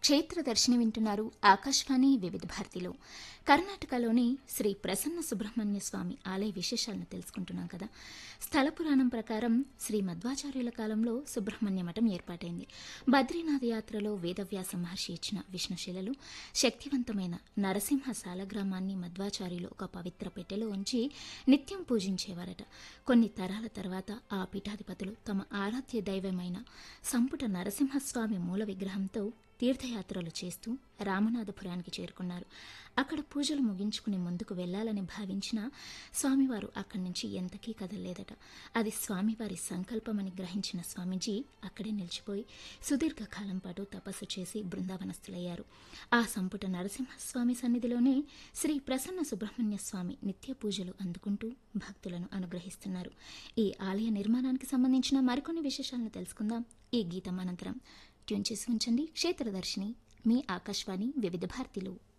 క్షేత్ర దర్శిని వింటున్నారు ఆకాశవాణి వివిధ భారతిలో కర్ణాటకలోని శ్రీ ప్రసన్న సుబ్రహ్మణ్య స్వామి ఆలయ విశేషాలను తెలుసుకుంటున్నాం కదా స్థల పురాణం ప్రకారం శ్రీ మధ్వాచార్యుల కాలంలో సుబ్రహ్మణ్య మఠం ఏర్పాటైంది బద్రీనాథ్ యాత్రలో వేదవ్యాస మహర్షి ఇచ్చిన విష్ణుశిలలు శక్తివంతమైన నరసింహ సాలగ్రామాన్ని మధ్వాచార్యులు ఒక పవిత్ర పెట్టెలో ఉంచి నిత్యం పూజించేవారట కొన్ని తరాల తర్వాత ఆ పీఠాధిపతులు తమ ఆరాధ్య దైవమైన సంపుట నరసింహస్వామి మూల విగ్రహంతో తీర్థయాత్రలు చేస్తూ రామనాథపురానికి చేరుకున్నారు అక్కడ పూజలు ముగించుకుని ముందుకు వెళ్లాలని భావించిన స్వామివారు అక్కడి నుంచి ఎంతకీ కదలలేదట అది స్వామివారి సంకల్పమని గ్రహించిన స్వామీజీ అక్కడే నిలిచిపోయి సుదీర్ఘకాలం పాటు తపస్సు చేసి బృందావనస్థులయ్యారు ఆ సంపుట నరసింహస్వామి సన్నిధిలోనే శ్రీ ప్రసన్న సుబ్రహ్మణ్య స్వామి నిత్య పూజలు అందుకుంటూ భక్తులను అనుగ్రహిస్తున్నారు ఈ ఆలయ నిర్మాణానికి సంబంధించిన మరికొన్ని విశేషాలను తెలుసుకుందాం ఈ గీతం అనంతరం ట్యూన్ చేసి ఉంచండి క్షేత్రదర్శిని మీ ఆకాశవాణి వివిధ భారతిలో